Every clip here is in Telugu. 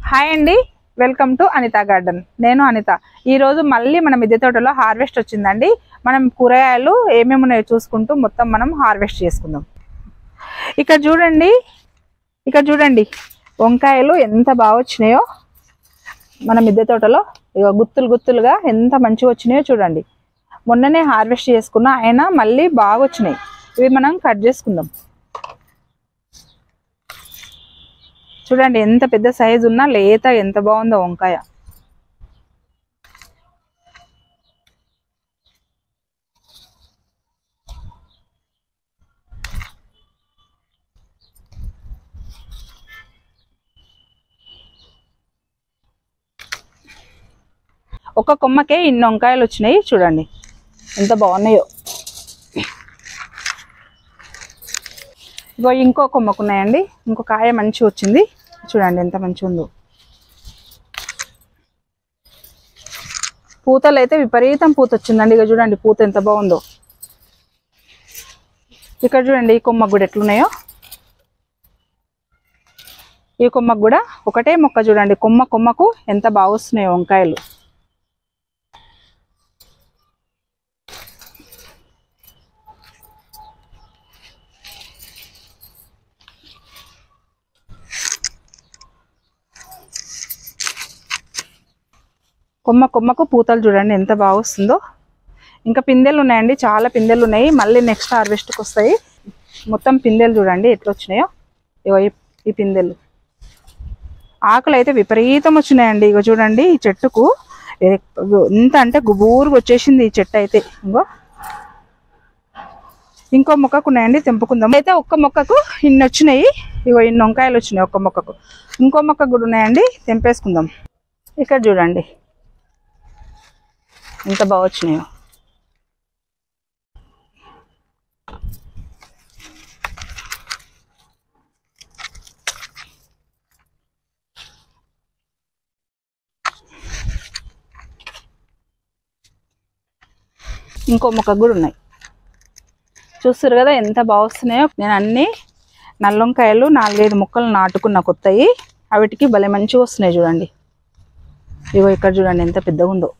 హాయ్ అండి వెల్కమ్ టు అనిత గార్డెన్ నేను అనిత ఈ రోజు మళ్ళీ మన మిద్దె తోటలో హార్వెస్ట్ వచ్చిందండి మనం కూరగాయలు ఏమేమి ఉన్నాయో చూసుకుంటూ మొత్తం మనం హార్వెస్ట్ చేసుకుందాం ఇక్కడ చూడండి ఇక్కడ చూడండి వంకాయలు ఎంత బాగా వచ్చినాయో మన మిద్దె తోటలో ఇక గుత్తులు గుత్తులుగా ఎంత మంచిగా వచ్చినాయో చూడండి మొన్ననే హార్వెస్ట్ చేసుకున్నా అయినా మళ్ళీ బాగా వచ్చినాయి ఇవి మనం కట్ చేసుకుందాం చూడండి ఎంత పెద్ద సైజు ఉన్నా లేత ఎంత బాగుందో వంకాయ ఒక కొమ్మకే ఇన్ని వంకాయలు వచ్చినాయి చూడండి ఎంత బాగున్నాయో ఇగో ఇంకో కొమ్మకు ఉన్నాయండి ఇంకో కాయ మంచిగా వచ్చింది చూడండి ఎంత మంచిగా ఉందో పూతలు అయితే విపరీతం పూత వచ్చిందండి ఇక చూడండి పూత ఎంత బాగుందో ఇక్కడ చూడండి ఈ కొమ్మకు కూడా ఎట్లున్నాయో ఈ కొమ్మకు కూడా ఒకటే మొక్క చూడండి కొమ్మ కొమ్మకు ఎంత బాగా వస్తున్నాయో వంకాయలు కొమ్మ కొమ్మకు పూతలు చూడండి ఎంత బాగా వస్తుందో ఇంకా పిందెలు ఉన్నాయండి చాలా పిందెలు ఉన్నాయి మళ్ళీ నెక్స్ట్ హార్వెస్ట్కి వస్తాయి మొత్తం పిందెలు చూడండి ఎట్లా వచ్చినాయో ఇగో ఈ- ఈ పిందెలు ఆకులు అయితే విపరీతం వచ్చినాయండి ఇగో చూడండి ఈ చెట్టుకు ఏ- ఎంత అంటే గుబూరుగా వచ్చేసింది ఈ చెట్టు అయితే ఇంకో ఇంకో మొక్కకు ఉన్నాయండి తెంపుకుందాం అయితే ఒక్క మొక్కకు ఇన్ని వచ్చినాయి ఇగో ఇన్ని వంకాయలు వచ్చినాయి ఒక్క మొక్కకు ఇంకో మొక్కకు కూడా ఉన్నాయండి తెంపేసుకుందాం ఇక్కడ చూడండి ఎంత బాగా వచ్చినాయో ఇంకో మొక్క కూడా ఉన్నాయి చూస్తారు కదా ఎంత బాగా వస్తున్నాయో నేను అన్ని నల్లొంకాయలు నాలుగైదు ముక్కలు నాటుకున్న కొత్తవి వాటికి భలే మంచిగా వస్తున్నాయి చూడండి ఇగో ఇక్కడ చూడండి ఎంత పెద్దగా ఉందో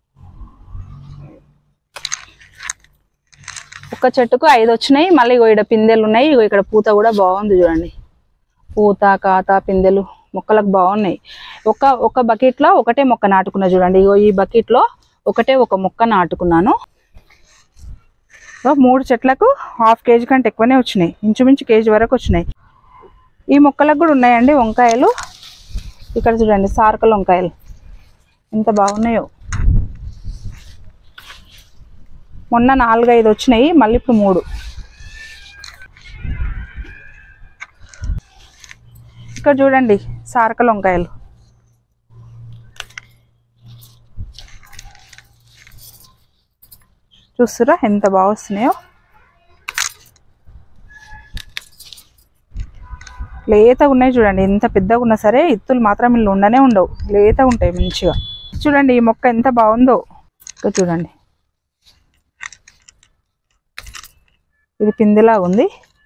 ఒక్క చెట్టుకు ఐదు వచ్చినాయి మళ్ళీ ఇగో ఇక్కడ పిందెలు ఉన్నాయి ఇగో ఇక్కడ పూత కూడా బాగుంది చూడండి పూత కాత పిందెలు మొక్కలకు బాగున్నాయి ఒక ఒక బకెట్లో ఒకటే మొక్క నాటుకున్నా చూడండి ఇగో ఈ బకెట్లో ఒకటే ఒక మొక్క నాటుకున్నాను ఇగో మూడు చెట్లకు హాఫ్ కేజీ కంటే ఎక్కువనే వచ్చినాయి ఇంచుమించు కేజీ వరకు వచ్చినాయి ఈ మొక్కలకు కూడా ఉన్నాయండి వంకాయలు ఇక్కడ చూడండి సారకల వంకాయలు ఎంత బాగున్నాయో మొన్న నాలుగైదు వచ్చినాయి మళ్ళీ ఇప్పుడు మూడు ఇక్కడ చూడండి సారకల వంకాయలు చూస్తురా ఎంత బాగా వస్తున్నాయో లేతగా ఉన్నాయి చూడండి ఎంత పెద్దగా ఉన్నా సరే ఇత్తులు మాత్రం ఇల్లు ఉండనే ఉండవు లేతగా ఉంటాయి మంచిగా చూడండి ఈ మొక్క ఎంత బాగుందో ఇక్కడ చూడండి ఇది పిందిలా ఉంది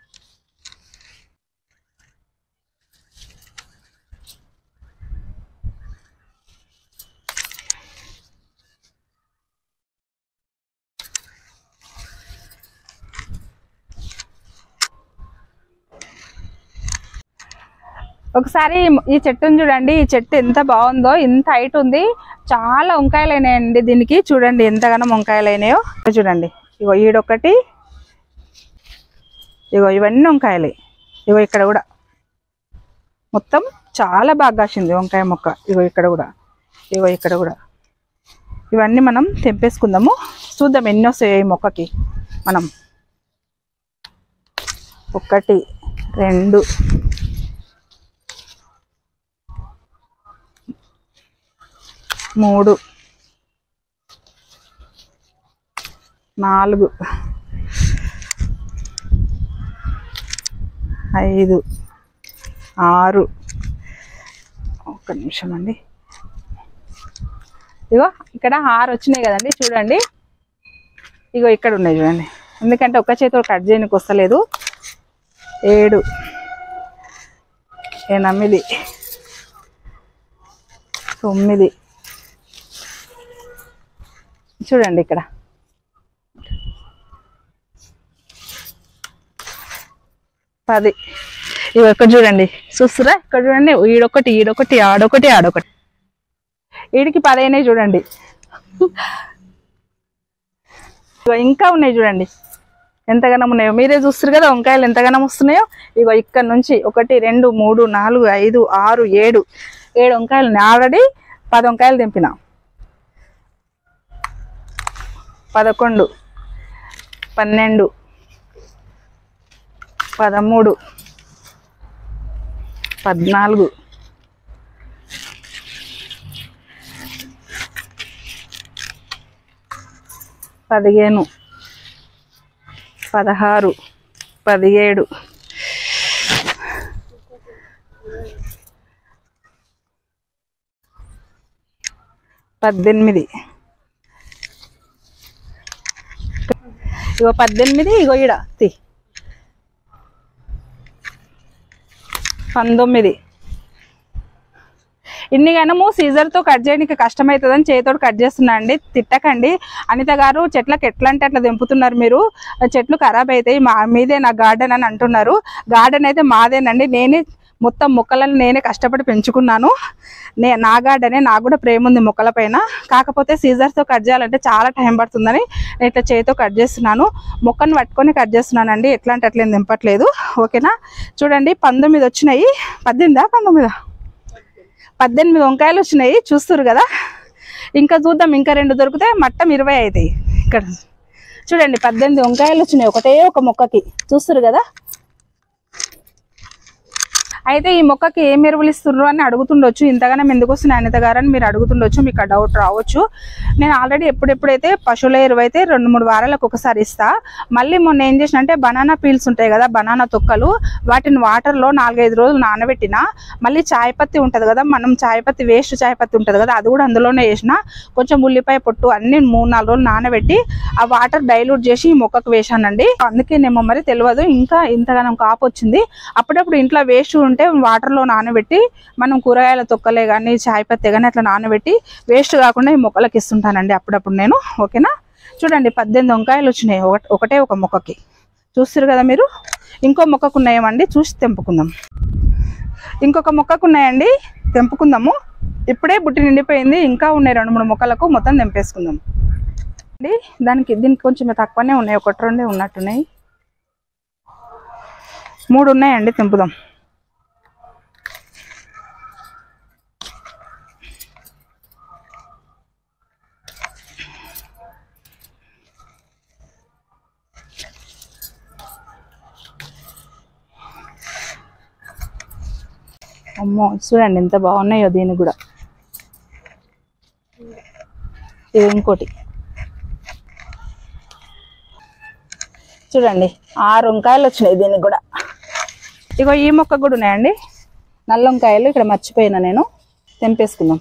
ఒకసారి ఈ చెట్టును చూడండి ఈ చెట్టు ఎంత బాగుందో ఇంత హైట్ ఉంది చాలా వంకాయలు అయినాయండి దీనికి చూడండి ఎంతగానో వంకాయలు అయినాయో ఇగో చూడండి ఇగో ఈడొకటి ఇగో ఇవన్నీ వంకాయలే ఇగో ఇక్కడ కూడా మొత్తం చాలా బాగా కాసింది వంకాయ మొక్క ఇగో ఇక్కడ కూడా ఇగో ఇక్కడ కూడా ఇవన్నీ మనం తెంపేసుకుందాము చూద్దాం ఎన్ని వస్తాయి ఈ మొక్కకి మనం ఒకటి రెండు మూడు నాలుగు ఐదు ఆరు ఒక్క నిమిషం అండి ఇగో ఇక్కడ ఆరు వచ్చినాయి కదండి చూడండి ఇగో ఇక్కడ ఉన్నాయి చూడండి ఎందుకంటే ఒక్క చేతితో కట్ చేయడానికి వస్తలేదు ఏడు ఎనిమిది తొమ్మిది చూడండి ఇక్కడ పది ఇవి ఇక్కడ చూడండి చూస్తురా ఇక్కడ చూడండి ఈడొకటి ఈడొకటి ఆడొకటి ఆడొకటి వీడికి పదైనాయి చూడండి ఇగో ఇంకా ఉన్నాయి చూడండి ఎంతగానో ఉన్నాయో మీరే చూస్తారు కదా వంకాయలు ఎంతగానో వస్తున్నాయో ఇగో ఇక్కడ నుంచి ఒకటి రెండు మూడు నాలుగు ఐదు ఆరు ఏడు ఏడు వంకాయలు ఉన్నాయి ఆల్రెడీ పది వంకాయలు తెంపిన పదకొండు పన్నెండు పదమూడు పద్నాలుగు పదిహేను పదహారు పదిహేడు పద్దెనిమిది ఇగో పద్దెనిమిది ఇగో ఈడ తీ పంతొమ్మిది ఇన్ని గనము సీజర్తో కట్ చేయడానికి కష్టమవుతుందని చేతితో కట్ చేస్తున్నా అండి తిట్టకండి అనిత గారు చెట్లకు ఎట్లా అంటే అట్లా తెంపుతున్నారు మీరు ఆ చెట్లు ఖరాబ్ అవుతాయి మా మీదే నా గార్డెన్ అని అంటున్నారు గార్డెన్ అయితే మాదేనండి నేనే మొత్తం మొక్కలను నేనే కష్టపడి పెంచుకున్నాను నే నా గార్డెనే నాకు కూడా ప్రేమ ఉంది మొక్కల పైన కాకపోతే సీజర్తో కట్ చేయాలంటే చాలా టైం పడుతుందని నేను ఇట్లా చేతితో కట్ చేస్తున్నాను మొక్కను పట్టుకొని కట్ చేస్తున్నానండి ఎట్లా అంటే అట్లా ఏం తెంపట్లేదు ఓకేనా చూడండి పంతొమ్మిది వచ్చినాయి పద్దెనిమిదా పంతొమ్మిదా పద్దెనిమిది వంకాయలు వచ్చినాయి చూస్తున్నారు కదా ఇంకా చూద్దాం ఇంకా రెండు దొరికితే మట్టం ఇరవై అవుతాయి ఇక్కడ చూడండి పద్దెనిమిది వంకాయలు వచ్చినాయి ఒకటే ఒక మొక్కకి చూస్తున్నారు కదా అయితే ఈ మొక్కకి ఏం ఎరువులు ఇస్తున్నారు అని అడుగుతుండొచ్చు ఇంతగానం ఎందుకు వస్తున్నాయి అనిత గారు అని మీరు అడుగుతుండొచ్చు మీకు ఆ డౌట్ రావచ్చు నేను ఆల్రెడీ ఎప్పుడెప్పుడైతే పశువుల ఎరువు అయితే రెండు మూడు వారాలకు ఒకసారి ఇస్తా మళ్ళీ మొన్న ఏం చేసిన అంటే బనానా పీల్స్ ఉంటాయి కదా బనానా తొక్కలు వాటిని వాటర్లో నాలుగైదు రోజులు నానబెట్టిన మళ్ళీ చాయ్ పత్తి ఉంటుంది కదా మనం చాయ్ పత్తి వేస్ట్ చాయ్ పత్తి ఉంటుంది కదా అది కూడా అందులోనే వేసిన కొంచెం ఉల్లిపాయ పొట్టు అన్ని మూడు నాలుగు రోజులు నానబెట్టి ఆ వాటర్ డైల్యూట్ చేసి ఈ మొక్కకు వేసానండి అందుకేనేమో మరి తెలియదు ఇంకా ఇంతగానం కాపు వచ్చింది అప్పుడప్పుడు ఇంట్లో వేస్ట్ ఉంటే వాటర్లో నానబెట్టి మనం కూరగాయల తొక్కలే కానీ చాయ్ పత్తి కానీ అట్లా నానబెట్టి వేస్ట్ కాకుండా ఈ మొక్కలకు ఇస్తుంటానండి అప్పుడప్పుడు నేను ఓకేనా చూడండి పద్దెనిమిది వంకాయలు వచ్చినాయి ఒకటి ఒకటే ఒక మొక్కకి చూస్తారు కదా మీరు ఇంకో మొక్కకు ఉన్నాయేమండి చూసి తెంపుకుందాం ఇంకొక మొక్కకు ఉన్నాయండి తెంపుకుందాము ఇప్పుడే బుట్టి నిండిపోయింది ఇంకా ఉన్నాయి రెండు మూడు మొక్కలకు మొత్తం తెంపేసుకుందాం అండి దానికి దీనికి కొంచెం తక్కువనే ఉన్నాయి ఒకటి రెండే ఉన్నట్టున్నాయి మూడు ఉన్నాయండి తెంపుదాం అమ్మో చూడండి ఎంత బాగున్నాయో దీనికి కూడా ఇది ఇంకోటి చూడండి ఆరు వంకాయలు వచ్చినాయి దీనికి కూడా ఇగో ఈ మొక్క కూడా ఉన్నాయండి నల్ల వంకాయలు ఇక్కడ మర్చిపోయినా నేను తెంపేసుకుందాం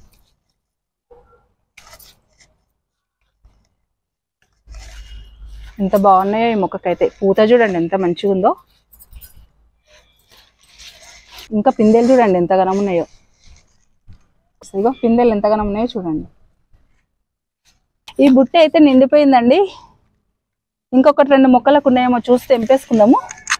ఎంత బాగున్నాయో ఈ మొక్కకైతే పూత చూడండి ఎంత మంచిగా ఉందో ఇంకా పిందెలు చూడండి ఎంత గనం ఉన్నాయో ఇగో పిందెలు ఎంత గనం ఉన్నాయో చూడండి ఈ బుట్ట అయితే నిండిపోయిందండి ఇంకొకటి రెండు మొక్కలకు ఉన్నాయేమో చూసి తెంపేసుకుందాము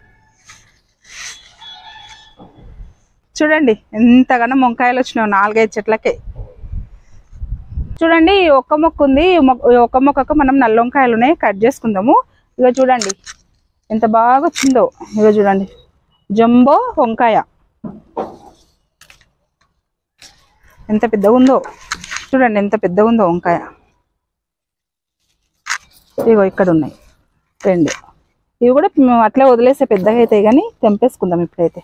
చూడండి ఎంతగానో వంకాయలు వచ్చినాయి నాలుగైదు చెట్లకే చూడండి ఈ ఒక్క మొక్క ఉంది ఈ మొక్క- ఈ ఒక్క మొక్కకు మనం నల్ల వంకాయలు ఉన్నాయి కట్ చేసుకుందాము ఇక చూడండి ఎంత బాగా వచ్చిందో ఇక చూడండి జంబో వంకాయ ఎంత పెద్దగా ఉందో చూడండి ఎంత పెద్దగా ఉందో వంకాయ ఇగో ఇక్కడ ఉన్నాయి రెండు ఇవి కూడా మేము అట్లే వదిలేస్తే పెద్దగా అవుతాయి కానీ తెంపేసుకుందాం ఇప్పుడైతే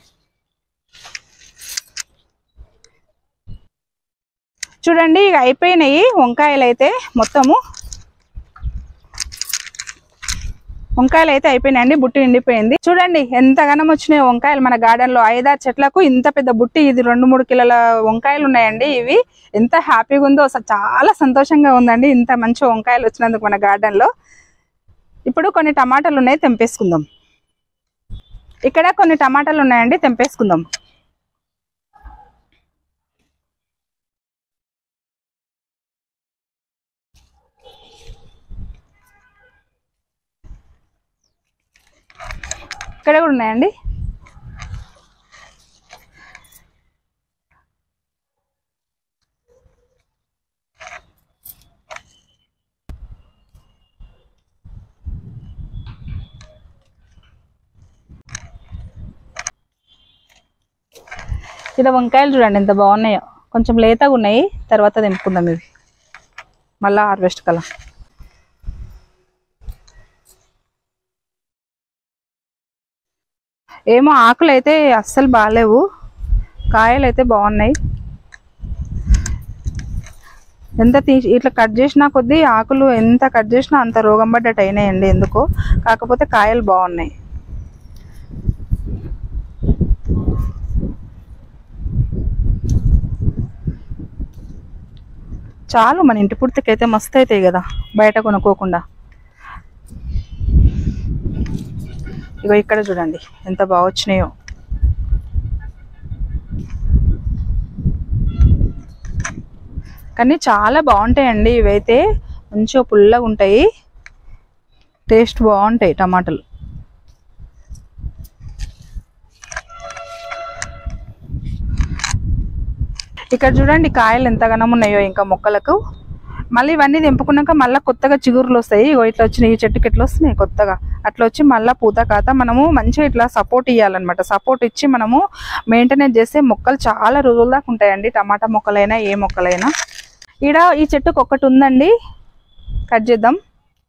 చూడండి ఇక అయిపోయినాయి వంకాయలు అయితే మొత్తము వంకాయలు అయితే అయిపోయినాయండి బుట్టి నిండిపోయింది చూడండి ఎంత ఘనం వచ్చినాయి వంకాయలు మన గార్డెన్ లో ఐదారు చెట్లకు ఇంత పెద్ద బుట్టి ఇది రెండు మూడు కిలోల వంకాయలు ఉన్నాయండి ఇవి ఎంత హ్యాపీగా ఉందో అసలు చాలా సంతోషంగా ఉందండి ఇంత మంచి వంకాయలు వచ్చినందుకు మన గార్డెన్ లో ఇప్పుడు కొన్ని టమాటాలు ఉన్నాయి తెంపేసుకుందాం ఇక్కడ కొన్ని టమాటాలు ఉన్నాయండి తెంపేసుకుందాం ఇక్కడ కూడా ఉన్నాయండి ఇక్కడ వంకాయలు చూడండి ఎంత బాగున్నాయో కొంచెం లేతగా ఉన్నాయి తర్వాత తెంపుకుందాం ఇవి మళ్ళా హార్వెస్ట్ కల ఏమో ఆకులు అయితే అస్సలు బాగాలేవు కాయలు అయితే బాగున్నాయి ఎంత తీ ఇట్లా కట్ చేసినా కొద్దీ ఆకులు ఎంత కట్ చేసినా అంత రోగం పడ్డట్టు అయినాయండి ఎందుకో కాకపోతే కాయలు బాగున్నాయి చాలు మన ఇంటి పుర్తికైతే మస్తు అవుతాయి కదా బయట కొనుక్కోకుండా ఇగో ఇక్కడ చూడండి ఎంత బాగా వచ్చినాయో కానీ చాలా బాగుంటాయండి ఇవైతే మంచిగా పుల్లగా ఉంటాయి టేస్ట్ బాగుంటాయి టమాటాలు ఇక్కడ చూడండి కాయలు ఎంతగానో ఉన్నాయో ఇంకా మొక్కలకు మళ్ళీ ఇవన్నీ తెంపుకున్నాక మళ్ళీ కొత్తగా చిగురులు వస్తాయి ఇగో ఇట్లా వచ్చినాయి ఈ చెట్టుకి ఎట్లా వస్తున్నాయి కొత్తగా అట్లా వచ్చి మళ్ళీ పూత కాత మనము మంచిగా ఇట్లా సపోర్ట్ ఇవ్వాలన్నమాట సపోర్ట్ ఇచ్చి మనము మెయింటెనెన్స్ చేస్తే మొక్కలు చాలా రోజుల దాకా ఉంటాయండి టమాటా మొక్కలైనా ఏ మొక్కలైనా ఈడ ఈ చెట్టుకు ఒక్కటి ఉందండి కట్ చేద్దాం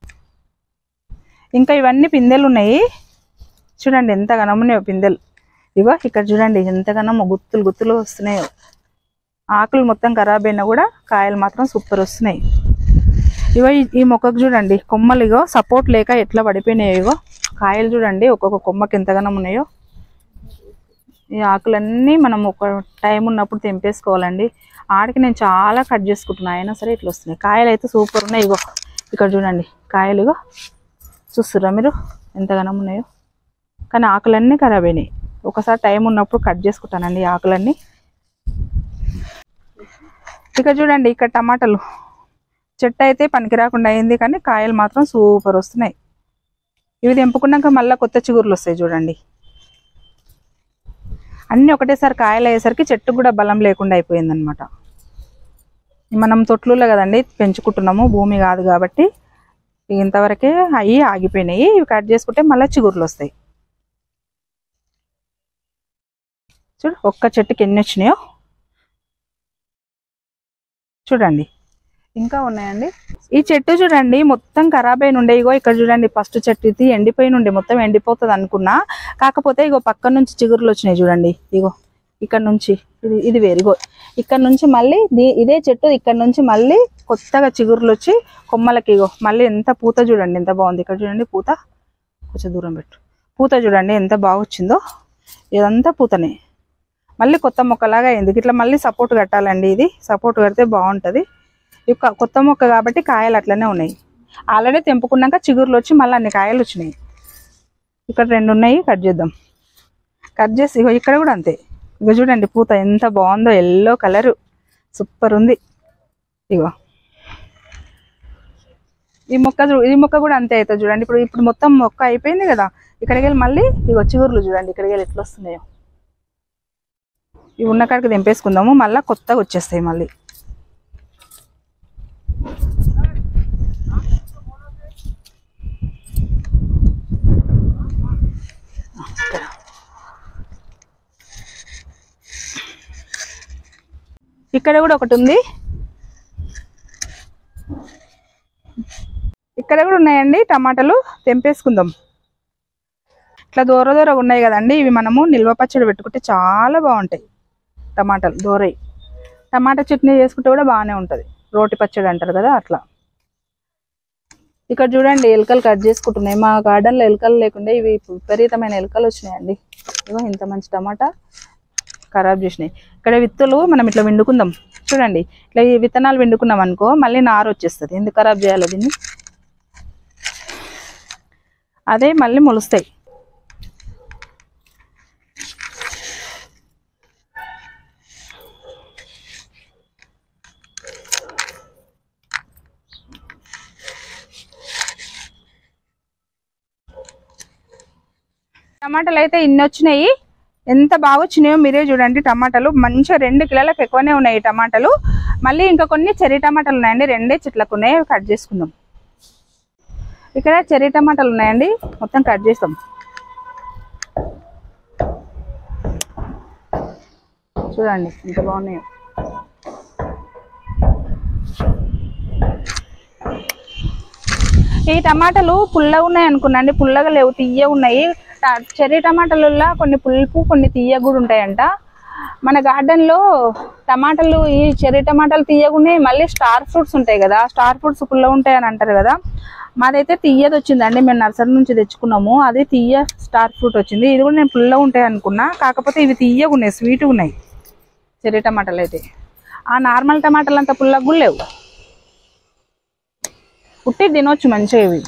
ఇంకా ఇవన్నీ పిందెలు ఉన్నాయి చూడండి ఎంత ఉన్నాయో పిందెలు ఇగో ఇక్కడ చూడండి ఎంతగానో గుత్తులు గుత్తులు వస్తున్నాయో ఆకులు మొత్తం ఖరాబ్ అయినా కూడా కాయలు మాత్రం సూపర్ వస్తున్నాయి ఇగో ఈ- ఈ మొక్కకు చూడండి కొమ్మలు ఇగో సపోర్ట్ లేక ఎట్లా పడిపోయినాయో ఇగో కాయలు చూడండి ఒక్కొక్క కొమ్మకి ఎంతగానో ఉన్నాయో ఈ ఆకులన్నీ మనం ఒక టైం ఉన్నప్పుడు తెంపేసుకోవాలండి ఆడికి నేను చాలా కట్ చేసుకుంటున్నా అయినా సరే ఇట్లా వస్తున్నాయి కాయలు అయితే సూపర్ ఉన్నాయి ఇగో ఇక్కడ చూడండి కాయలు ఇగో చూస్తుర్రా మీరు ఎంతగానో ఉన్నాయో కానీ ఆకులన్నీ ఖరాబ్ అయినాయి ఒకసారి టైం ఉన్నప్పుడు కట్ చేసుకుంటానండి ఈ ఆకులన్నీ ఇక్కడ చూడండి ఇక్కడ టమాటాలు చెట్టు అయితే పనికి రాకుండా అయింది కానీ కాయలు మాత్రం సూపర్ వస్తున్నాయి ఇవి తెంపుకున్నాక మళ్ళీ కొత్త చిగుర్లు వస్తాయి చూడండి అన్నీ ఒకటేసారి కాయలు అయ్యేసరికి చెట్టు కూడా బలం లేకుండా అయిపోయింది అనమాట మనం తొట్లులో కదండి పెంచుకుంటున్నాము భూమి కాదు కాబట్టి ఇంతవరకే అవి ఆగిపోయినాయి ఇవి కట్ చేసుకుంటే మళ్ళీ చిగుర్లు వస్తాయి చూడు ఒక్క చెట్టుకి ఎన్ని వచ్చినాయో చూడండి ఇంకా ఉన్నాయండి ఈ చెట్టు చూడండి మొత్తం ఖరాబ్ అయిన ఉండే ఇగో ఇక్కడ చూడండి ఫస్ట్ చెట్టు ఇది ఎండిపోయిన ఉండే మొత్తం ఎండిపోతుంది అనుకున్నా కాకపోతే ఇగో పక్క నుంచి చిగురులు వచ్చినాయి చూడండి ఇగో ఇక్కడ నుంచి ఇది ఇది వేరు ఇగో ఇక్కడ నుంచి మళ్ళీ దీ- ఇదే చెట్టు ఇక్కడ నుంచి మళ్ళీ కొత్తగా చిగురులు వచ్చి కొమ్మలకి ఇగో మళ్ళీ ఎంత పూత చూడండి ఎంత బాగుంది ఇక్కడ చూడండి పూత కొంచెం దూరం పెట్టు పూత చూడండి ఎంత బాగా వచ్చిందో ఇదంతా పూతనే మళ్ళీ కొత్త మొక్కలాగా అయింది ఇట్లా మళ్ళీ సపోర్ట్ కట్టాలండి ఇది సపోర్ట్ కడితే బాగుంటుంది ఇవి క- కొత్త మొక్క కాబట్టి కాయలు అట్లనే ఉన్నాయి ఆల్రెడీ తెంపుకున్నాక చిగురులు వచ్చి మళ్ళీ అన్ని కాయలు వచ్చినాయి ఇక్కడ రెండు ఉన్నాయి కట్ చేద్దాం కట్ చేసి ఇగో ఇక్కడ కూడా అంతే ఇగో చూడండి పూత ఎంత బాగుందో ఎల్లో కలరు సూపర్ ఉంది ఇగో ఈ మొక్క చూ- ఈ మొక్క కూడా అంతే అవుతుంది చూడండి ఇప్పుడు ఇప్పుడు మొత్తం మొక్క అయిపోయింది కదా ఇక్కడికి వెళ్ళి మళ్ళీ ఇగో చిగురులు చూడండి ఇక్కడికి వెళ్ళి ఎట్లా వస్తున్నాయో ఇవి ఉన్న కాడికి తెంపేసుకుందాము మళ్ళీ కొత్తగా వచ్చేస్తాయి మళ్ళీ ఇక్కడ కూడా ఒకటి ఉంది ఇక్కడ కూడా ఉన్నాయండి టమాటాలు తెంపేసుకుందాం ఇట్లా దూర దూర ఉన్నాయి కదండి ఇవి మనము నిల్వ పచ్చడి పెట్టుకుంటే చాలా బాగుంటాయి టమాటాలు దూరయి టమాటా చట్నీ చేసుకుంటే కూడా బాగానే ఉంటుంది రోటి పచ్చడి అంటారు కదా అట్లా ఇక్కడ చూడండి ఎలుకలు కట్ చేసుకుంటున్నాయి మా గార్డెన్లో ఎలుకలు లేకుండా ఇవి విపరీతమైన ఎలుకలు వచ్చినాయండి ఇగో ఇంత మంచి టమాటా ఖరాబ్ చేసినాయి ఇక్కడ విత్తులు మనం ఇట్లా వండుకుందాం చూడండి ఇట్లా ఈ విత్తనాలు వండుకున్నాం అనుకో మళ్ళీ నారు వచ్చేస్తుంది ఎందుకు ఖరాబ్ చేయాలి దీన్ని అదే మళ్ళీ మొలుస్తాయి టమాటాలు అయితే ఇన్ని వచ్చినాయి ఎంత బాగా వచ్చినాయో మీరే చూడండి టమాటాలు మంచిగా రెండు కిలోలకు ఎక్కువనే ఉన్నాయి ఈ టమాటాలు మళ్ళీ ఇంకా కొన్ని చెర్రీ టమాటాలు ఉన్నాయండి రెండే చెట్లకు ఉన్నాయి అవి కట్ చేసుకుందాం ఇక్కడ చెర్రీ టమాటాలు ఉన్నాయండి మొత్తం కట్ చేస్తాం చూడండి ఎంత బాగున్నాయో ఈ టమాటాలు పుల్లగా ఉన్నాయి అనుకున్నాండి పుల్లగా లేవు తీయ ఉన్నాయి ట- చెర్రీ టమాటాలలో కొన్ని పులుపు కొన్ని తీయ కూడా ఉంటాయంట మన గార్డెన్ లో టమాటాలు ఈ చెర్రీ టమాటాలు తీయగా ఉన్నాయి మళ్ళీ స్టార్ ఫ్రూట్స్ ఉంటాయి కదా స్టార్ ఫ్రూట్స్ పుల్లగా ఉంటాయి అని అంటారు కదా మాదైతే తీయది వచ్చిందండి మేము నర్సరీ నుంచి తెచ్చుకున్నాము అది తీయ స్టార్ ఫ్రూట్ వచ్చింది ఇది కూడా నేను పుల్లగా ఉంటాయి అనుకున్నా కాకపోతే ఇవి తీయగా ఉన్నాయి స్వీట్ ఉన్నాయి చెర్రీ టమాటాలు అయితే ఆ నార్మల్ టమాటాలు అంత పుల్లగా కూడా లేవు పుట్టి తినొచ్చు మంచిగా ఇవి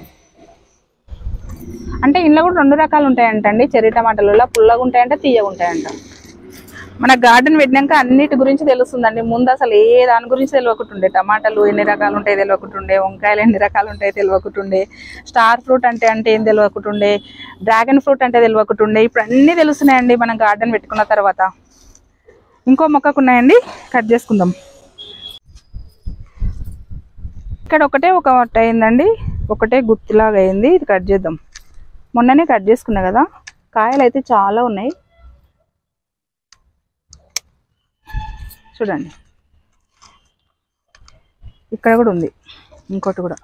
అంటే ఇంట్లో కూడా రెండు రకాలు ఉంటాయంటండి చెర్రీ టమాటాలలో పుల్లగా ఉంటాయంట తీయగా ఉంటాయంట మన గార్డెన్ పెట్టినాక అన్నిటి గురించి తెలుస్తుందండి ముందు అసలు ఏ దాని గురించి తెలియకుంటుండే టమాటాలు ఎన్ని రకాలు ఉంటాయి తెలియకుంటుండే వంకాయలు ఎన్ని రకాలు ఉంటాయి తెలియకుంటుండే స్టార్ ఫ్రూట్ అంటే అంటే ఏం తెలియకుంటుండే డ్రాగన్ ఫ్రూట్ అంటే తెలియకుంటుండే ఇప్పుడు అన్నీ తెలుస్తున్నాయండి మనం గార్డెన్ పెట్టుకున్న తర్వాత ఇంకో మొక్కకు ఉన్నాయండి కట్ చేసుకుందాం ఇక్కడ ఒకటే ఒక వట్ట అయిందండి ఒకటే గుత్తిలాగా అయింది ఇది కట్ చేద్దాం మొన్ననే కట్ చేసుకున్నా కదా కాయలు అయితే చాలా ఉన్నాయి చూడండి ఇక్కడ కూడా ఉంది ఇంకోటి కూడా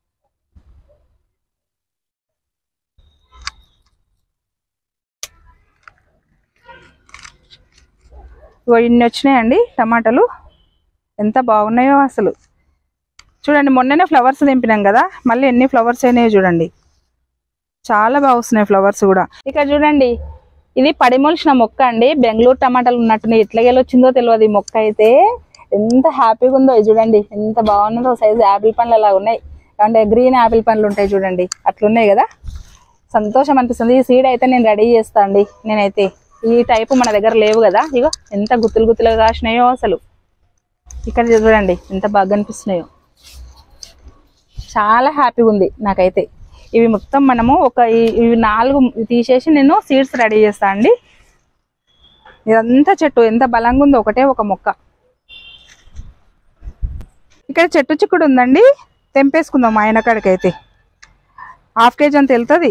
ఇగో ఇన్ని వచ్చినాయండి టమాటాలు ఎంత బాగున్నాయో అసలు చూడండి మొన్ననే ఫ్లవర్స్ తెంపినాం కదా మళ్ళీ ఎన్ని ఫ్లవర్స్ అయినాయో చూడండి చాలా బాగా వస్తున్నాయి ఫ్లవర్స్ కూడా ఇక్కడ చూడండి ఇది పడిమొలిసిన మొక్క అండి బెంగళూరు టమాటాలు ఉన్నట్టున్నాయి ఎట్లా వచ్చిందో తెలియదు ఈ మొక్క అయితే ఎంత హ్యాపీగా ఉందో ఇది చూడండి ఎంత బాగున్నదో సైజు యాపిల్ పండ్లు అలా ఉన్నాయి అంటే గ్రీన్ యాపిల్ పండ్లు ఉంటాయి చూడండి అట్లున్నాయి కదా సంతోషం అనిపిస్తుంది ఈ సీడ్ అయితే నేను రెడీ చేస్తా అండి నేనైతే ఈ టైపు మన దగ్గర లేవు కదా ఇగో ఎంత గుత్తులు గుత్తులుగా కాసినాయో అసలు ఇక్కడ చూడండి ఎంత బాగా అనిపిస్తున్నాయో చాలా హ్యాపీగా ఉంది నాకైతే ఇవి మొత్తం మనము ఒక ఈ- ఇవి నాలుగు తీసేసి నేను సీడ్స్ రెడీ చేస్తా అండి ఇదంతా చెట్టు ఎంత బలంగా ఉందో ఒకటే ఒక మొక్క ఇక్కడ చెట్టు చిక్కుడు ఉందండి తెంపేసుకుందాం ఆయన కాడికైతే హాఫ్ కేజీ అంత వెళ్తుంది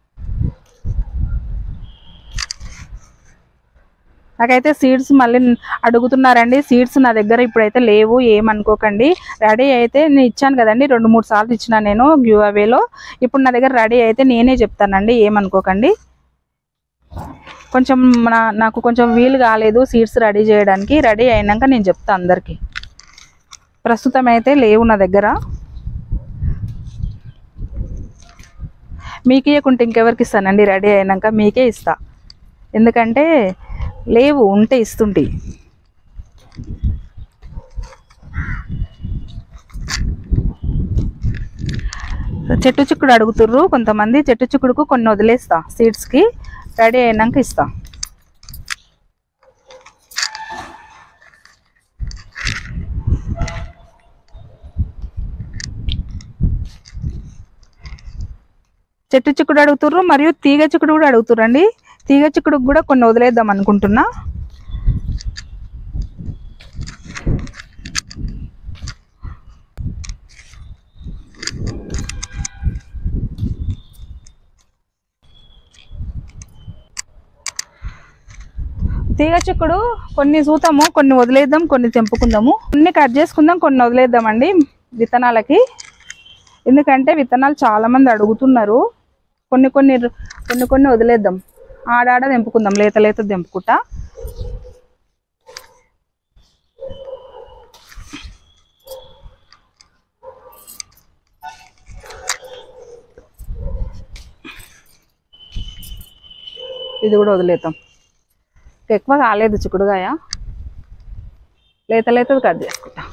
నాకైతే సీడ్స్ మళ్ళీ అడుగుతున్నారండి సీడ్స్ నా దగ్గర ఇప్పుడైతే లేవు ఏమనుకోకండి రెడీ అయితే నేను ఇచ్చాను కదండి రెండు మూడు సార్లు ఇచ్చిన నేను గివ్ అవేలో ఇప్పుడు నా దగ్గర రెడీ అయితే నేనే చెప్తానండి ఏమనుకోకండి కొంచెం నా నాకు కొంచెం వీలు కాలేదు సీడ్స్ రెడీ చేయడానికి రెడీ అయినాక నేను చెప్తాను అందరికీ ప్రస్తుతం అయితే లేవు నా దగ్గర మీకు ఇవ్వకుంటే ఇంకెవరికి ఇస్తానండి రెడీ అయినాక మీకే ఇస్తా ఎందుకంటే లేవు ఉంటే ఇస్తుంటే చెట్టు చిక్కుడు అడుగుతుర్రు కొంతమంది చెట్టు చిక్కుడుకు కొన్ని వదిలేస్తా సీడ్స్కి రెడీ అయినాక ఇస్తా చెట్టు చిక్కుడు అడుగుతుర్రు మరియు తీగ చిక్కుడు కూడా అడుగుతుర్రండి తీగ చిక్కుడుకు కూడా కొన్ని వదిలేద్దాం అనుకుంటున్నా తీగ చిక్కుడు కొన్ని చూతాము కొన్ని వదిలేద్దాం కొన్ని తెంపుకుందాము కొన్ని కట్ చేసుకుందాం కొన్ని వదిలేద్దామండి విత్తనాలకి ఎందుకంటే విత్తనాలు చాలా మంది అడుగుతున్నారు కొన్ని కొన్ని కొన్ని కొన్ని వదిలేద్దాం ఆడాడ తెంపుకుందాం లేత లేత తెంపుకుంటా ఇది కూడా వదిలేద్దాం ఎక్కువ కాలేదు చిక్కుడుగాయ లేత లేతది కట్ చేసుకుంటా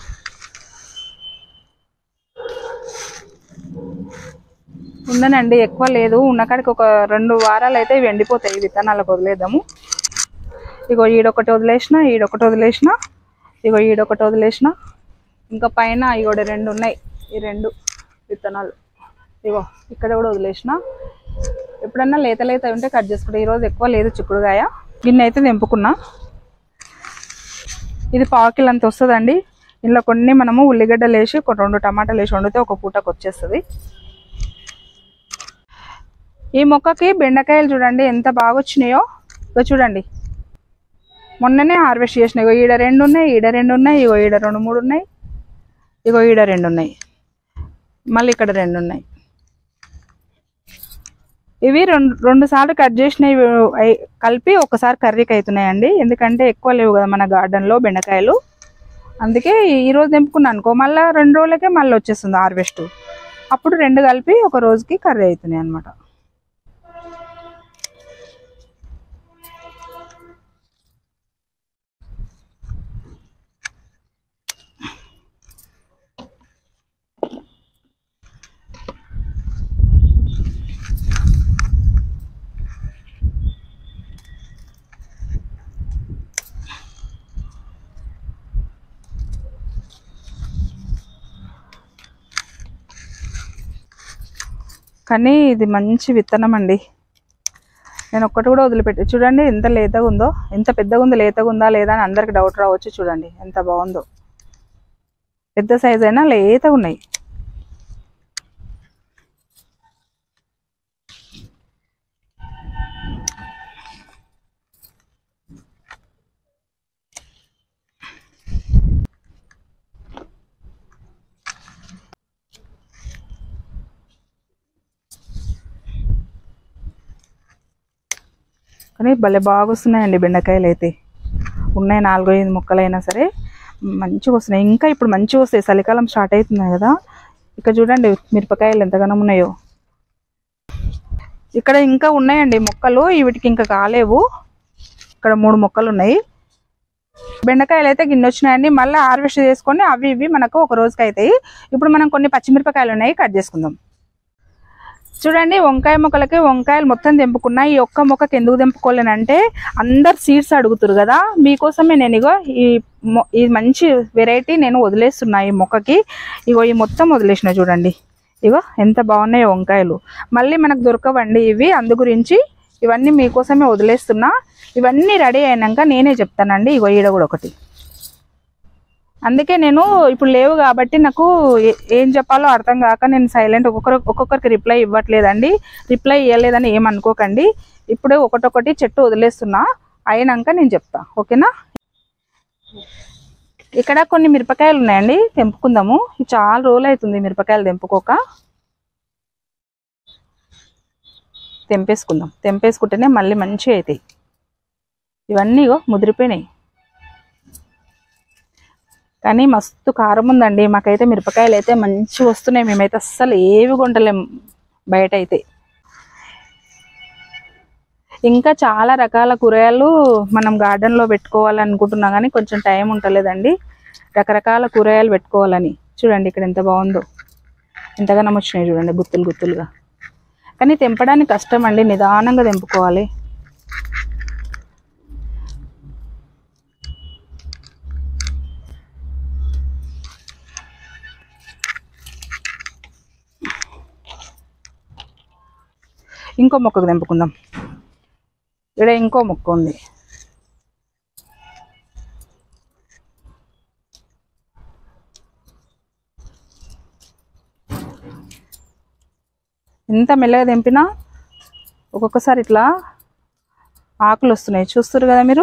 ఉందనండి ఎక్కువ లేదు ఉన్నకాడికి ఒక రెండు వారాలు అయితే ఇవి ఎండిపోతాయి ఈ విత్తనాలకు వదిలేద్దాము ఇగో ఈడొకటి వదిలేసిన ఈడొకటి వదిలేసిన ఇగో ఈడొకటి వదిలేసిన ఇంకా పైన ఇగోటి రెండు ఉన్నాయి ఈ రెండు విత్తనాలు ఇగో ఇక్కడ కూడా వదిలేసిన ఎప్పుడన్నా లేత లేత ఉంటే కట్ చేసుకుంటా ఈరోజు ఎక్కువ లేదు చిక్కుడుగాయ గిన్నె అయితే తెంపుకున్నా ఇది పావు కిలో అంత వస్తుందండి ఇందులో కొన్ని మనము ఉల్లిగడ్డలు వేసి కొన్ని రెండు టమాటాలు వేసి వండితే ఒక పూటకు వచ్చేస్తుంది ఈ మొక్కకి బెండకాయలు చూడండి ఎంత బాగా వచ్చినాయో ఇగో చూడండి మొన్ననే హార్వెస్ట్ చేసినాయి ఇగో ఈడ రెండు ఉన్నాయి ఈడ రెండు ఉన్నాయి ఇగో ఈడ రెండు మూడు ఉన్నాయి ఇగో ఈడ రెండు ఉన్నాయి మళ్ళీ ఇక్కడ రెండు ఉన్నాయి ఇవి రెండు రెండు సార్లు కట్ చేసినవి అయి- కలిపి ఒకసారి కర్రీకి అవుతున్నాయండి ఎందుకంటే ఎక్కువ లేవు కదా మన గార్డెన్లో బెండకాయలు అందుకే ఈ రోజు తెంపుకున్నాను అనుకో మళ్ళీ రెండు రోజులకే మళ్ళీ వచ్చేస్తుంది హార్వెస్ట్ అప్పుడు రెండు కలిపి ఒక రోజుకి కర్రీ అవుతున్నాయి అనమాట కానీ ఇది మంచి విత్తనం అండి నేను ఒక్కటి కూడా వదిలిపెట్టి చూడండి ఎంత లేతగా ఉందో ఎంత పెద్దగా ఉందో లేతగా ఉందా లేదా అని అందరికి డౌట్ రావచ్చు చూడండి ఎంత బాగుందో పెద్ద సైజ్ అయినా లేతగా ఉన్నాయి కానీ భలే బాగా వస్తున్నాయండి బెండకాయలు అయితే ఉన్నాయి నాలుగో ఐదు మొక్కలైనా సరే మంచిగా వస్తున్నాయి ఇంకా ఇప్పుడు మంచిగా వస్తాయి చలికాలం స్టార్ట్ అవుతున్నాయి కదా ఇక్కడ చూడండి మిరపకాయలు ఎంతగానో ఉన్నాయో ఇక్కడ ఇంకా ఉన్నాయండి మొక్కలు వీటికి ఇంకా కాలేవు ఇక్కడ మూడు మొక్కలు ఉన్నాయి బెండకాయలు అయితే గిన్నె వచ్చినాయండి మళ్ళీ హార్వెస్ట్ చేసుకొని అవి ఇవి మనకు ఒక రోజుకి అవుతాయి ఇప్పుడు మనం కొన్ని పచ్చిమిరపకాయలు ఉన్నాయి కట్ చేసుకుందాం చూడండి వంకాయ మొక్కలకి వంకాయలు మొత్తం తెంపుకున్నా ఈ ఒక్క మొక్కకి ఎందుకు తెంపుకోలేనంటే అందరు సీడ్స్ అడుగుతారు కదా మీకోసమే నేను ఇగో ఈ మొ- ఈ మంచి వెరైటీ నేను వదిలేస్తున్నా ఈ మొక్కకి ఇగో ఈ మొత్తం వదిలేసిన చూడండి ఇగో ఎంత బాగున్నాయో వంకాయలు మళ్ళీ మనకు దొరకవండి ఇవి అందు గురించి ఇవన్నీ మీకోసమే వదిలేస్తున్నా ఇవన్నీ రెడీ అయినాక నేనే చెప్తానండి ఇగో ఈడ కూడా ఒకటి అందుకే నేను ఇప్పుడు లేవు కాబట్టి నాకు ఏ- ఏం చెప్పాలో అర్థం కాక నేను సైలెంట్ ఒక్కొక్కరు ఒక్కొక్కరికి రిప్లై ఇవ్వట్లేదండి రిప్లై ఇవ్వలేదని ఏమనుకోకండి ఇప్పుడే ఒకటొకటి చెట్టు వదిలేస్తున్నా అయినాక నేను చెప్తా ఓకేనా ఇక్కడ కొన్ని మిరపకాయలు ఉన్నాయండి తెంపుకుందాము ఇది చాలా రోజులు అవుతుంది మిరపకాయలు తెంపుకోక తెంపేసుకుందాం తెంపేసుకుంటేనే మళ్ళీ మంచిగా అవుతాయి ఇవన్నీ ఇగో ముదిరిపోయినాయి కానీ మస్తు కారం ఉందండి మాకైతే మిరపకాయలు అయితే మంచిగా వస్తున్నాయి మేమైతే అస్సలు ఏవి కొంటలేం బయట అయితే ఇంకా చాలా రకాల కూరగాయలు మనం గార్డెన్లో పెట్టుకోవాలనుకుంటున్నా కానీ కొంచెం టైం ఉంటలేదండి రకరకాల కూరగాయలు పెట్టుకోవాలని చూడండి ఇక్కడ ఎంత బాగుందో ఎంతగానో వచ్చినాయి చూడండి గుత్తులు గుత్తులుగా కానీ తెంపడానికి కష్టం అండి నిదానంగా తెంపుకోవాలి ఇంకో మొక్కకు తెంపుకుందాం ఇక్కడ ఇంకో మొక్క ఉంది ఎంత మెల్లగా తెంపినా ఒక్కొక్కసారి ఇట్లా ఆకులు వస్తున్నాయి చూస్తారు కదా మీరు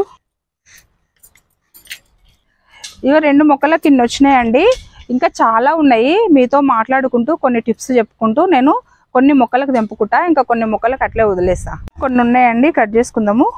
ఇగో రెండు మొక్కల కింద వచ్చినాయండి ఇంకా చాలా ఉన్నాయి మీతో మాట్లాడుకుంటూ కొన్ని టిప్స్ చెప్పుకుంటూ నేను కొన్ని మొక్కలకు తెంపుకుంటా ఇంకా కొన్ని మొక్కలకు అట్లే వదిలేస్తా కొన్ని ఉన్నాయండి కట్ చేసుకుందాము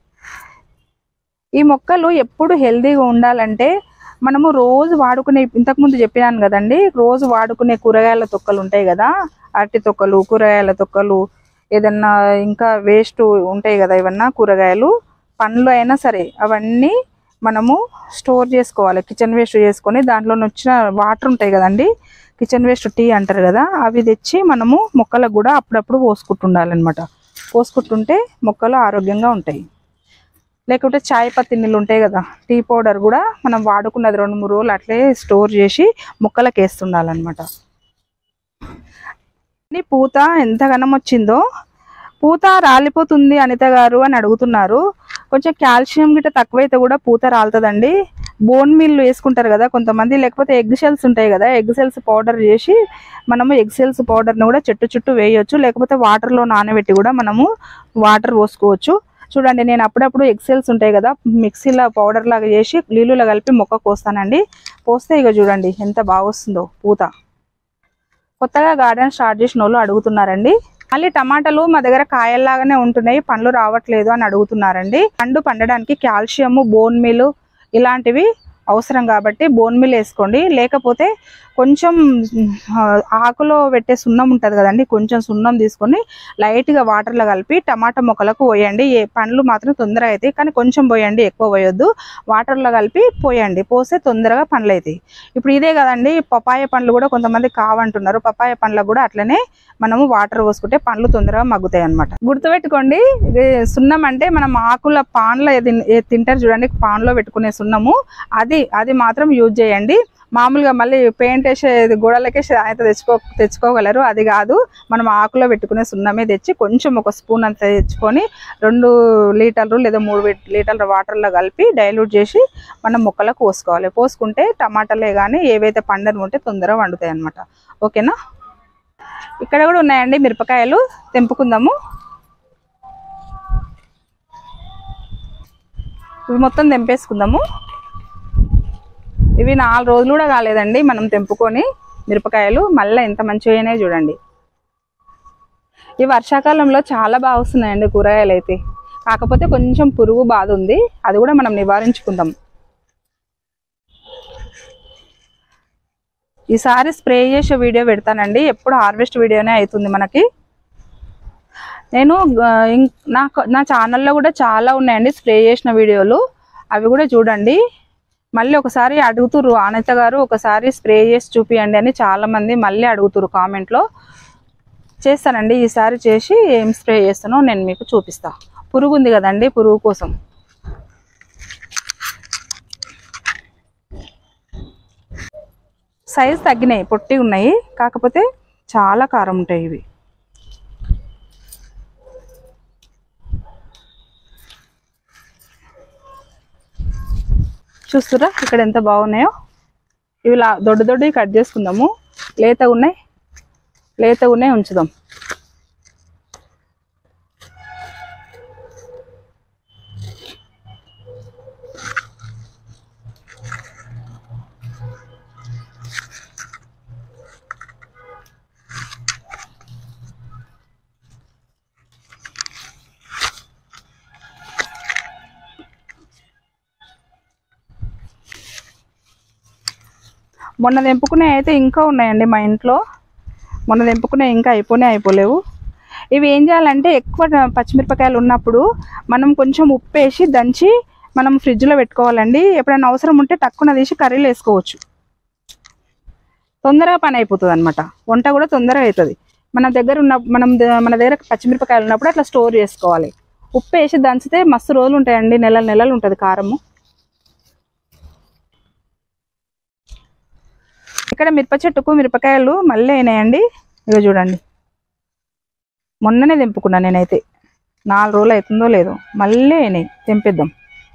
ఈ మొక్కలు ఎప్పుడు హెల్తీగా ఉండాలంటే మనము రోజు వాడుకునే ఇంతకుముందు చెప్పినాను కదండి రోజు వాడుకునే కూరగాయల తొక్కలు ఉంటాయి కదా అరటి తొక్కలు కూరగాయల తొక్కలు ఏదన్నా ఇంకా వేస్ట్ ఉంటాయి కదా ఇవన్నా కూరగాయలు పండ్లు అయినా సరే అవన్నీ మనము స్టోర్ చేసుకోవాలి కిచెన్ వేస్ట్ చేసుకొని దాంట్లో వచ్చిన వాటర్ ఉంటాయి కదండి కిచెన్ వేస్ట్ టీ అంటారు కదా అవి తెచ్చి మనము మొక్కలకు కూడా అప్పుడప్పుడు పోసుకుంటుండాలన్నమాట పోసుకుంటుంటే మొక్కలు ఆరోగ్యంగా ఉంటాయి లేకుంటే చాయ్ పత్తి నీళ్ళు ఉంటాయి కదా టీ పౌడర్ కూడా మనం వాడుకున్నది రెండు మూడు రోజులు అట్లే స్టోర్ చేసి మొక్కలకు వేస్తుండాలన్నమాట ఈ పూత ఎంత ఘనం వచ్చిందో పూత రాలిపోతుంది అనిత గారు అని అడుగుతున్నారు కొంచెం కాల్షియం గిట్ట తక్కువైతే కూడా పూత రాలుతుందండి బోన్ మిల్ వేసుకుంటారు కదా కొంతమంది లేకపోతే ఎగ్ షెల్స్ ఉంటాయి కదా ఎగ్ షెల్స్ పౌడర్ చేసి మనము ఎగ్ షెల్స్ పౌడర్ని కూడా చెట్టు చుట్టూ వేయొచ్చు లేకపోతే వాటర్లో నానబెట్టి కూడా మనము వాటర్ పోసుకోవచ్చు చూడండి నేను అప్పుడప్పుడు ఎక్సెల్స్ ఉంటాయి కదా మిక్సీలో పౌడర్ లాగా చేసి నీళ్ళలో కలిపి మొక్క కోస్తానండి పోస్తే ఇక చూడండి ఎంత బాగా వస్తుందో పూత కొత్తగా గార్డెన్ స్టార్ట్ చేసిన వాళ్ళు అడుగుతున్నారండి మళ్ళీ టమాటాలు మా దగ్గర కాయల్లాగానే ఉంటున్నాయి పండ్లు రావట్లేదు అని అడుగుతున్నారండి పండు పండడానికి కాల్షియము బోన్ మిల్ ఇలాంటివి అవసరం కాబట్టి బోన్ మిల్ వేసుకోండి లేకపోతే కొంచెం ఆ, ఆకులో పెట్టే సున్నం ఉంటుంది కదండి కొంచెం సున్నం తీసుకొని లైట్గా వాటర్లో కలిపి టమాటా మొక్కలకు పోయండి ఏ పండ్లు మాత్రం తొందరగా అవుతాయి కానీ కొంచెం పోయండి ఎక్కువ పోయొద్దు వాటర్లో కలిపి పోయండి పోస్తే తొందరగా పండ్లు అవుతాయి ఇప్పుడు ఇదే కదండి పపాయ పండ్లు కూడా కొంతమంది కావంటున్నారు పపాయ పండ్లకు కూడా అట్లనే మనము వాటర్ పోసుకుంటే పండ్లు తొందరగా మగ్గుతాయి అనమాట గుర్తుపెట్టుకోండి ఇది సున్నం అంటే మనం ఆకుల పాన్లో ఏది ఏది తింటారు చూడండి పాన్లో పెట్టుకునే సున్నము అది అది మాత్రం యూజ్ చేయండి మామూలుగా మళ్ళీ పెయింట్ వేసే గోడలకే అయితే తెచ్చుకో తెచ్చుకోగలరు అది కాదు మనం ఆకులో పెట్టుకునే సున్నమే తెచ్చి కొంచెం ఒక స్పూన్ అంత తెచ్చుకొని రెండు లీటర్లు లేదా మూడు వి- లీటర్ల వాటర్లో కలిపి డైల్యూట్ చేసి మనం మొక్కలకు పోసుకోవాలి పోసుకుంటే టమాటాలే కానీ ఏవైతే పండని ఉంటే తొందరగా వండుతాయి అనమాట ఓకేనా ఇక్కడ కూడా ఉన్నాయండి మిరపకాయలు తెంపుకుందాము ఇవి మొత్తం తెంపేసుకుందాము ఇవి నాలుగు రోజులు కూడా కాలేదండి మనం తెంపుకొని మిరపకాయలు మళ్ళీ ఎంత మంచిగా అయినాయి చూడండి ఈ వర్షాకాలంలో చాలా బాగా వస్తున్నాయండి కూరగాయలు అయితే కాకపోతే కొంచెం పురుగు బాధ ఉంది అది కూడా మనం నివారించుకుందాం ఈసారి స్ప్రే చేసే వీడియో పెడతానండి ఎప్పుడు హార్వెస్ట్ వీడియోనే అవుతుంది మనకి నేను ఆ, ఇం- నాకు నా ఛానల్లో కూడా చాలా ఉన్నాయండి స్ప్రే చేసిన వీడియోలు అవి కూడా చూడండి మళ్ళీ ఒకసారి అడుగుతురు ఆనత గారు ఒకసారి స్ప్రే చేసి చూపియండి అని చాలా మంది మళ్ళీ అడుగుతురు కామెంట్లో చేస్తానండి ఈసారి చేసి ఏం స్ప్రే చేస్తానో నేను మీకు చూపిస్తా పురుగు ఉంది కదండి పురుగు కోసం సైజ్ తగ్గినాయి పొట్టి ఉన్నాయి కాకపోతే చాలా కారం ఉంటాయి ఇవి చూస్తురా ఇక్కడ ఎంత బాగున్నాయో ఇవి లా దొడ్డు దొడ్డవి కట్ చేసుకుందాము లేతగా ఉన్నాయి లేతగా ఉన్నాయి ఉంచుదాం మొన్న తెంపుకునే అయితే ఇంకా ఉన్నాయండి మా ఇంట్లో మొన్న తెంపుకునే ఇంకా అయిపోనే అయిపోలేవు ఇవి ఏం చేయాలంటే ఎక్కువ పచ్చిమిరపకాయలు ఉన్నప్పుడు మనం కొంచెం ఉప్పు వేసి దంచి మనం ఫ్రిడ్జ్లో పెట్టుకోవాలండి ఎప్పుడైనా అవసరం ఉంటే టక్కున తీసి కర్రీలు వేసుకోవచ్చు తొందరగా పని అయిపోతుంది అనమాట వంట కూడా తొందరగా అవుతుంది మన దగ్గర ఉన్న మనం ద- మన దగ్గర పచ్చిమిరపకాయలు ఉన్నప్పుడు అట్లా స్టోర్ చేసుకోవాలి ఉప్పు వేసి దంచితే మస్తు రోజులు ఉంటాయండి నెలలు నెలలు ఉంటుంది కారము ఇక్కడ మిరప చెట్టుకు మిరపకాయలు మళ్ళీ అయినాయండి ఇక చూడండి మొన్ననే తెంపుకున్నా నేనైతే నాలుగు రోజులు అవుతుందో లేదో మళ్ళీ అయినాయి తెంపిద్దాం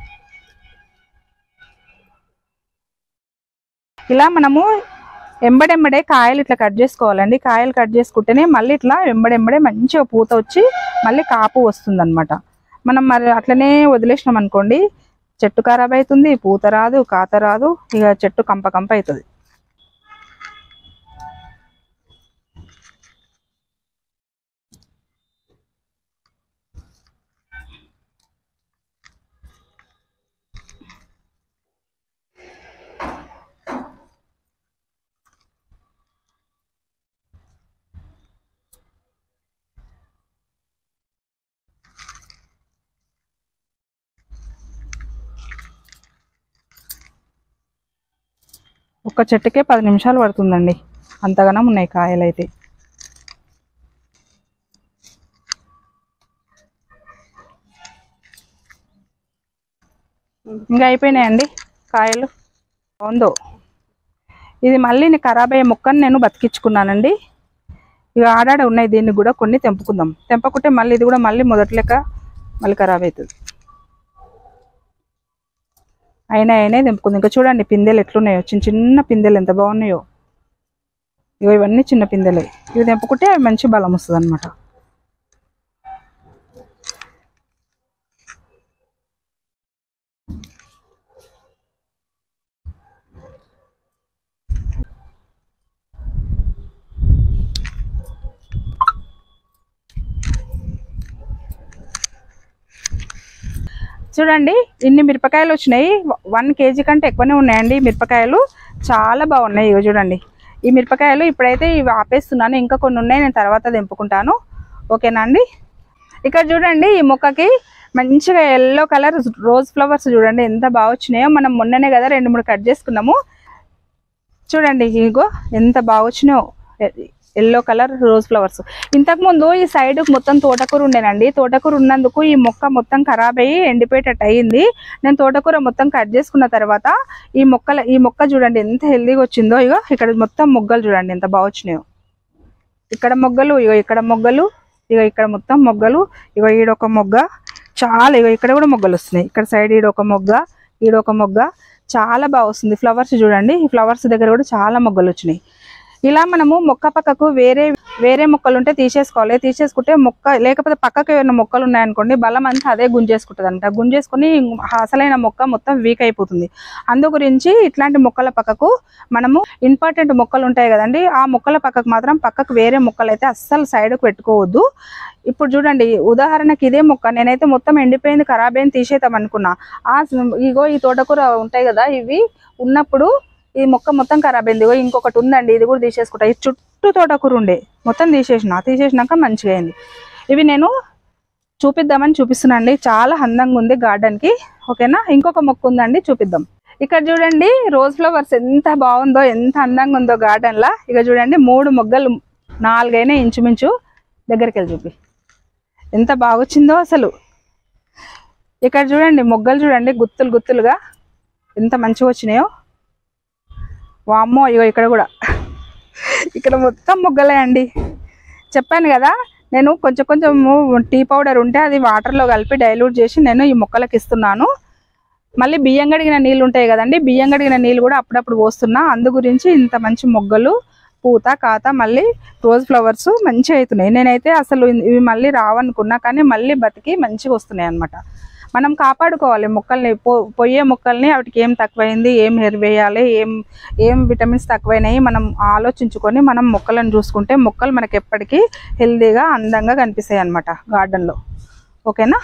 ఇలా మనము ఎంబడెంబడే కాయలు ఇట్లా కట్ చేసుకోవాలండి కాయలు కట్ చేసుకుంటేనే మళ్ళీ ఇట్లా ఎంబడెంబడే మంచిగా పూత వచ్చి మళ్ళీ కాపు వస్తుంది మనం మరి అట్లనే వదిలేసినాం అనుకోండి చెట్టు ఖరాబ్ అవుతుంది పూత రాదు కాత రాదు ఇక చెట్టు కంప కంప అవుతుంది ఒక్క చెట్టుకే పది నిమిషాలు పడుతుందండి అంతగానం ఉన్నాయి కాయలు అయితే ఇంకా అయిపోయినాయండి కాయలు బాగుందో ఇది మళ్ళీ నీ ఖరాబ్ అయ్యే మొక్కను నేను బతికించుకున్నానండి ఇక ఆడాడ ఉన్నాయి దీన్ని కూడా కొన్ని తెంపుకుందాం తెంపకుంటే మళ్ళీ ఇది కూడా మళ్ళీ మొదటి లెక్క మళ్ళీ ఖరాబ్ అవుతుంది అయినా అయినా తెంపుకుందాం ఇంకా చూడండి పిందెలు ఎట్లున్నాయో చిన్న చిన్న పిందెలు ఎంత బాగున్నాయో ఇగో ఇవన్నీ చిన్న పిందెలే ఇవి తెంపుకుంటే అవి మంచి బలం వస్తుంది అనమాట చూడండి ఇన్ని మిరపకాయలు వచ్చినాయి వన్ కేజీ కంటే ఎక్కువనే ఉన్నాయండి ఈ మిరపకాయలు చాలా బాగున్నాయి ఇగో చూడండి ఈ మిరపకాయలు ఇప్పుడైతే ఇవి ఆపేస్తున్నాను ఇంకా కొన్ని ఉన్నాయి నేను తర్వాత దింపుకుంటాను ఓకేనా అండి ఇక్కడ చూడండి ఈ మొక్కకి మంచిగా ఎల్లో కలర్ రోజ్ ఫ్లవర్స్ చూడండి ఎంత బాగా వచ్చినాయో మనం మొన్ననే కదా రెండు మూడు కట్ చేసుకున్నాము చూడండి ఇగో ఎంత బాగా వచ్చినాయో ఎల్లో కలర్ రోజ్ ఫ్లవర్స్ ఇంతకు ముందు ఈ సైడ్ మొత్తం తోటకూర ఉండేనండి తోటకూర ఉన్నందుకు ఈ మొక్క మొత్తం ఖరాబ్ అయ్యి ఎండిపోయేటట్టు అయ్యింది నేను తోటకూర మొత్తం కట్ చేసుకున్న తర్వాత ఈ మొక్కల ఈ మొక్క చూడండి ఎంత హెల్దీగా వచ్చిందో ఇగో ఇక్కడ మొత్తం మొగ్గలు చూడండి ఎంత బాగా వచ్చినాయో ఇక్కడ మొగ్గలు ఇగో ఇక్కడ మొగ్గలు ఇగో ఇక్కడ మొత్తం మొగ్గలు ఇగో ఈడొక మొగ్గ చాలా ఇగో ఇక్కడ కూడా మొగ్గలు వస్తున్నాయి ఇక్కడ సైడ్ ఈడొక మొగ్గ ఈడొక మొగ్గ చాలా బాగా వస్తుంది ఫ్లవర్స్ చూడండి ఈ ఫ్లవర్స్ దగ్గర కూడా చాలా మొగ్గలు వచ్చినాయి ఇలా మనము మొక్క పక్కకు వేరే వేరే మొక్కలు ఉంటే తీసేసుకోవాలి తీసేసుకుంటే మొక్క లేకపోతే పక్కకు ఏమైనా మొక్కలు ఉన్నాయనుకోండి బలం అంతా అదే గుంజేసుకుంటుంది అంట గుంజేసుకుని అసలైన మొక్క మొత్తం వీక్ అయిపోతుంది అందు గురించి ఇట్లాంటి మొక్కల పక్కకు మనము ఇంపార్టెంట్ మొక్కలు ఉంటాయి కదండి ఆ మొక్కల పక్కకు మాత్రం పక్కకు వేరే మొక్కలు అయితే అస్సలు సైడ్కు పెట్టుకోవద్దు ఇప్పుడు చూడండి ఉదాహరణకి ఇదే మొక్క నేనైతే మొత్తం ఎండిపోయింది ఖరాబ్ అయింది తీసేద్దాం అనుకున్నా ఆ ఇగో ఈ తోటకూర ఉంటాయి కదా ఇవి ఉన్నప్పుడు ఈ మొక్క మొత్తం ఖరాబ్ అయింది ఇగో ఇంకొకటి ఉందండి ఇది కూడా తీసేసుకుంటా ఈ చుట్టూ తోటకూర ఉండే మొత్తం తీసేసిన తీసేసినాక మంచిగా అయింది ఇవి నేను చూపిద్దామని చూపిస్తున్నాండి చాలా అందంగా ఉంది గార్డెన్ కి ఓకేనా ఇంకొక మొక్క ఉందండి చూపిద్దాం ఇక్కడ చూడండి రోజ్ ఫ్లవర్స్ ఎంత బాగుందో ఎంత అందంగా ఉందో గార్డెన్ లా ఇక చూడండి మూడు మొగ్గలు నాలుగైనా ఇంచుమించు దగ్గరికి వెళ్ళి చూపి ఎంత బాగొచ్చిందో అసలు ఇక్కడ చూడండి మొగ్గలు చూడండి గుత్తులు గుత్తులుగా ఎంత మంచిగా వచ్చినాయో వామ్మో ఇగో ఇక్కడ కూడా ఇక్కడ మొత్తం మొగ్గలే అండి చెప్పాను కదా నేను కొంచెం కొంచెం టీ పౌడర్ ఉంటే అది వాటర్లో కలిపి డైల్యూట్ చేసి నేను ఈ మొక్కలకు ఇస్తున్నాను మళ్ళీ బియ్యం గడిగిన నీళ్ళు ఉంటాయి కదండి బియ్యం గడిగిన నీళ్ళు కూడా అప్పుడప్పుడు పోస్తున్నా అందు గురించి ఇంత మంచి మొగ్గలు పూత కాత మళ్ళీ రోజ్ ఫ్లవర్స్ మంచిగా అవుతున్నాయి నేనైతే అసలు ఇవి మళ్ళీ రావనుకున్నా కానీ మళ్ళీ బతికి మంచిగా వస్తున్నాయి అన్నమాట మనం కాపాడుకోవాలి మొక్కల్ని పో పొయ్యే మొక్కల్ని వాటికి ఏం తక్కువైంది ఏం ఎరువేయాలి ఏం ఏం విటమిన్స్ తక్కువైనాయి మనం ఆలోచించుకొని మనం మొక్కలను చూసుకుంటే మొక్కలు మనకి ఎప్పటికీ హెల్దీగా అందంగా కనిపిస్తాయి అన్నమాట గార్డెన్లో ఓకేనా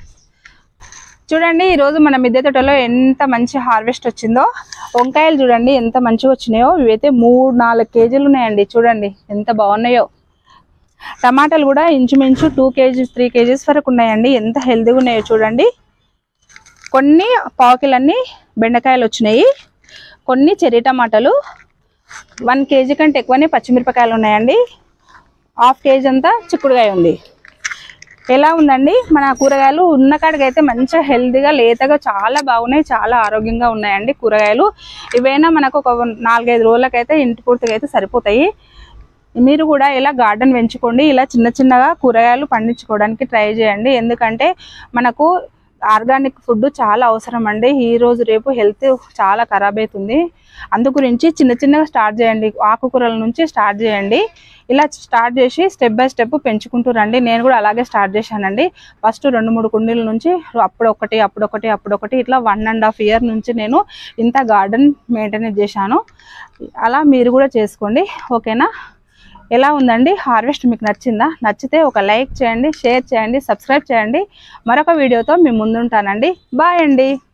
చూడండి ఈరోజు మన మిద్దె తోటలో ఎంత మంచి హార్వెస్ట్ వచ్చిందో వంకాయలు చూడండి ఎంత మంచిగా వచ్చినాయో ఇవైతే మూడు నాలుగు కేజీలు ఉన్నాయండి చూడండి ఎంత బాగున్నాయో టమాటాలు కూడా ఇంచుమించు టూ కేజీస్ త్రీ కేజీస్ వరకు ఉన్నాయండి ఎంత హెల్దీగా ఉన్నాయో చూడండి కొన్ని పావుకిలన్నీ బెండకాయలు వచ్చినాయి కొన్ని చెర్రీ టమాటాలు వన్ కేజీ కంటే ఎక్కువనే పచ్చిమిరపకాయలు ఉన్నాయండి హాఫ్ కేజీ అంతా చిక్కుడుకాయ ఉంది ఎలా ఉందండి మన కూరగాయలు ఉన్న కాడికైతే మంచిగా హెల్తీగా లేతగా చాలా బాగున్నాయి చాలా ఆరోగ్యంగా ఉన్నాయండి కూరగాయలు ఇవైనా మనకు ఒక నాలుగైదు రోజులకైతే ఇంటి పూర్తిగా అయితే సరిపోతాయి మీరు కూడా ఇలా గార్డెన్ పెంచుకోండి ఇలా చిన్న చిన్నగా కూరగాయలు పండించుకోవడానికి ట్రై చేయండి ఎందుకంటే మనకు ఆర్గానిక్ ఫుడ్ చాలా అవసరం అండి ఈ రోజు రేపు హెల్త్ చాలా ఖరాబ్ అవుతుంది అందు గురించి చిన్న చిన్నగా స్టార్ట్ చేయండి ఆకుకూరల నుంచి స్టార్ట్ చేయండి ఇలా స్టార్ట్ చేసి స్టెప్ బై స్టెప్ పెంచుకుంటూ రండి నేను కూడా అలాగే స్టార్ట్ చేశానండి ఫస్ట్ రెండు మూడు కుండీల నుంచి అప్పుడొకటి అప్పుడొకటి అప్పుడొకటి ఇట్లా వన్ అండ్ హాఫ్ ఇయర్ నుంచి నేను ఇంత గార్డెన్ మెయింటైన్ చేశాను అలా మీరు కూడా చేసుకోండి ఓకేనా ఎలా ఉందండి హార్వెస్ట్ మీకు నచ్చిందా నచ్చితే ఒక లైక్ చేయండి షేర్ చేయండి సబ్స్క్రైబ్ చేయండి మరొక వీడియోతో మీ ముందుంటానండి బాయ్ అండి